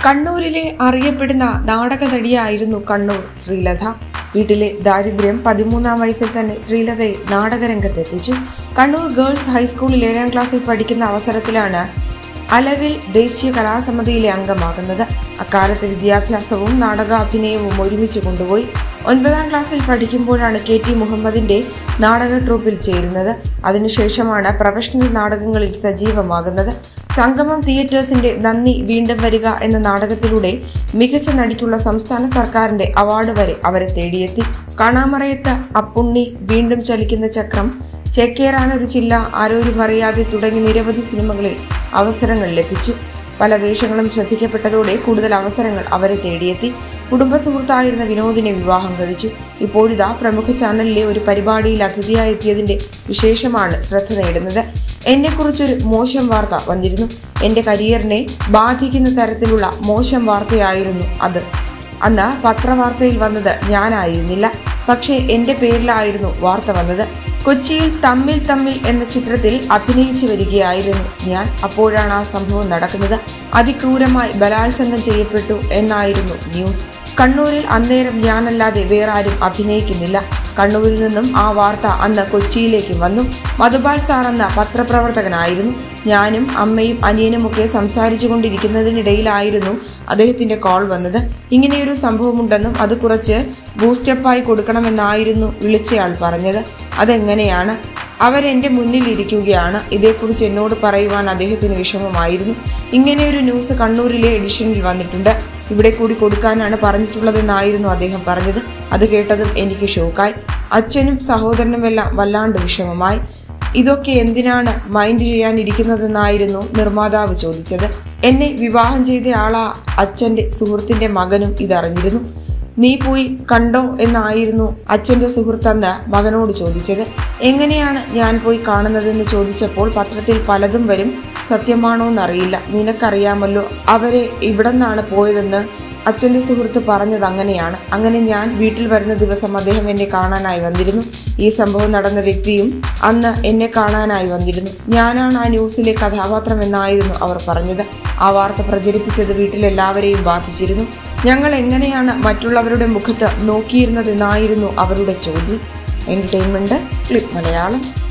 കണ്ണൂരിലെ അറിയപ്പെടുന്ന നാടക നടിയായിരുന്നു കണ്ണൂർ ശ്രീലത വീട്ടിലെ ദാരിദ്ര്യം പതിമൂന്നാം വയസ്സിൽ തന്നെ ശ്രീലതയെ നാടകരംഗത്തെത്തിച്ചു കണ്ണൂർ ഗേൾസ് ഹൈസ്കൂളിൽ ഏഴാം ക്ലാസ്സിൽ പഠിക്കുന്ന അവസരത്തിലാണ് അലവിൽ ദേശീയ കലാസമിതിയിലെ അംഗമാകുന്നത് അക്കാലത്ത് വിദ്യാഭ്യാസവും നാടക അഭിനയവും ഒരുമിച്ച് കൊണ്ടുപോയി ഒൻപതാം ക്ലാസ്സിൽ പഠിക്കുമ്പോഴാണ് കെ ടി മുഹമ്മദിന്റെ നാടക ട്രൂപ്പിൽ ചേരുന്നത് അതിനുശേഷമാണ് പ്രൊഫഷണൽ നാടകങ്ങളിൽ സജീവമാകുന്നത് സംഗമം തിയേറ്റേഴ്സിന്റെ നന്ദി വീണ്ടും വരിക എന്ന നാടകത്തിലൂടെ മികച്ച നടിക്കുള്ള സംസ്ഥാന സർക്കാരിന്റെ അവാർഡ് വരെ അവരെ തേടിയെത്തി കാണാമറയത്ത് അപ്പുണ്ണി വീണ്ടും ചലിക്കുന്ന ചക്രം ചേക്കേറാനൊരു ചില്ല ആരോരും അറിയാതെ തുടങ്ങി നിരവധി സിനിമകളിൽ അവസരങ്ങൾ ലഭിച്ചു പല വേഷങ്ങളും ശ്രദ്ധിക്കപ്പെട്ടതോടെ കൂടുതൽ അവസരങ്ങൾ അവരെ തേടിയെത്തി കുടുംബ സുഹൃത്തായിരുന്ന വിനോദിനെ വിവാഹം കഴിച്ചു ഇപ്പോഴിതാ പ്രമുഖ ചാനലിലെ ഒരു പരിപാടിയിൽ അതിഥിയായി എത്തിയതിന്റെ വിശേഷമാണ് ശ്രദ്ധ നേടുന്നത് എന്നെക്കുറിച്ചൊരു മോശം വാർത്ത വന്നിരുന്നു എന്റെ കരിയറിനെ ബാധിക്കുന്ന തരത്തിലുള്ള മോശം വാർത്തയായിരുന്നു അത് അന്ന് പത്രവാർത്തയിൽ വന്നത് ഞാനായിരുന്നില്ല പക്ഷേ എന്റെ പേരിലായിരുന്നു വാർത്ത വന്നത് കൊച്ചിയിൽ തമ്മിൽ തമ്മിൽ എന്ന ചിത്രത്തിൽ അഭിനയിച്ചു വരികയായിരുന്നു ഞാൻ അപ്പോഴാണ് ആ സംഭവം നടക്കുന്നത് അതിക്രൂരമായി ബലാത്സംഗം ചെയ്യപ്പെട്ടു എന്നായിരുന്നു ന്യൂസ് കണ്ണൂരിൽ അന്നേരം ഞാനല്ലാതെ വേറെ ആരും അഭിനയിക്കുന്നില്ല കണ്ണൂരിൽ നിന്നും ആ വാർത്ത അന്ന് കൊച്ചിയിലേക്ക് വന്നു മധുപാൽ സാർ എന്ന പത്രപ്രവർത്തകനായിരുന്നു ഞാനും അമ്മയും അനിയനുമൊക്കെ സംസാരിച്ചു കൊണ്ടിരിക്കുന്നതിനിടയിലായിരുന്നു അദ്ദേഹത്തിന്റെ കോൾ വന്നത് ഇങ്ങനെയൊരു സംഭവമുണ്ടെന്നും അത് കുറച്ച് ബൂസ്റ്റപ്പായി കൊടുക്കണമെന്നായിരുന്നു വിളിച്ചയാൾ പറഞ്ഞത് അതെങ്ങനെയാണ് അവരെന്റെ മുന്നിൽ ഇരിക്കുകയാണ് ഇതേക്കുറിച്ച് എന്നോട് പറയുവാൻ അദ്ദേഹത്തിന് വിഷമമായിരുന്നു ഇങ്ങനെയൊരു ന്യൂസ് കണ്ണൂരിലെ എഡിഷനിൽ വന്നിട്ടുണ്ട് ഇവിടെ കൂടി കൊടുക്കാനാണ് പറഞ്ഞിട്ടുള്ളതെന്നായിരുന്നു അദ്ദേഹം പറഞ്ഞത് അത് കേട്ടതും എനിക്ക് ഷോക്കായി അച്ഛനും സഹോദരനുമെല്ലാം വല്ലാണ്ട് വിഷമമായി ഇതൊക്കെ എന്തിനാണ് മൈൻഡ് ചെയ്യാനിരിക്കുന്നതെന്നായിരുന്നു നിർമ്മാതാവ് ചോദിച്ചത് എന്നെ വിവാഹം ചെയ്ത ആളാ അച്ഛന്റെ സുഹൃത്തിന്റെ മകനും ഇതറിഞ്ഞിരുന്നു നീ പോയി കണ്ടോ എന്നായിരുന്നു അച്ഛന്റെ സുഹൃത്തെന്ന് മകനോട് ചോദിച്ചത് എങ്ങനെയാണ് ഞാൻ പോയി കാണുന്നതെന്ന് ചോദിച്ചപ്പോൾ പത്രത്തിൽ പലതും വരും സത്യമാണോ എന്നറിയില്ല നിനക്കറിയാമല്ലോ അവരെ ഇവിടെന്നാണ് പോയതെന്ന് അച്ഛന്റെ സുഹൃത്ത് പറഞ്ഞത് അങ്ങനെയാണ് അങ്ങനെ ഞാൻ വീട്ടിൽ വരുന്ന ദിവസം അദ്ദേഹം എന്നെ കാണാനായി വന്നിരുന്നു ഈ സംഭവം നടന്ന വ്യക്തിയും അന്ന് എന്നെ കാണാനായി വന്നിരുന്നു ഞാനാണ് ആ ന്യൂസിലെ കഥാപാത്രം എന്നായിരുന്നു അവർ പറഞ്ഞത് ആ വാർത്ത പ്രചരിപ്പിച്ചത് വീട്ടിലെല്ലാവരെയും ബാധിച്ചിരുന്നു ഞങ്ങൾ എങ്ങനെയാണ് മറ്റുള്ളവരുടെ മുഖത്ത് നോക്കിയിരുന്നതെന്നായിരുന്നു അവരുടെ ചോദ്യം എന്റർടൈൻമെന്റ് ക്ലിപ്പ് മലയാളം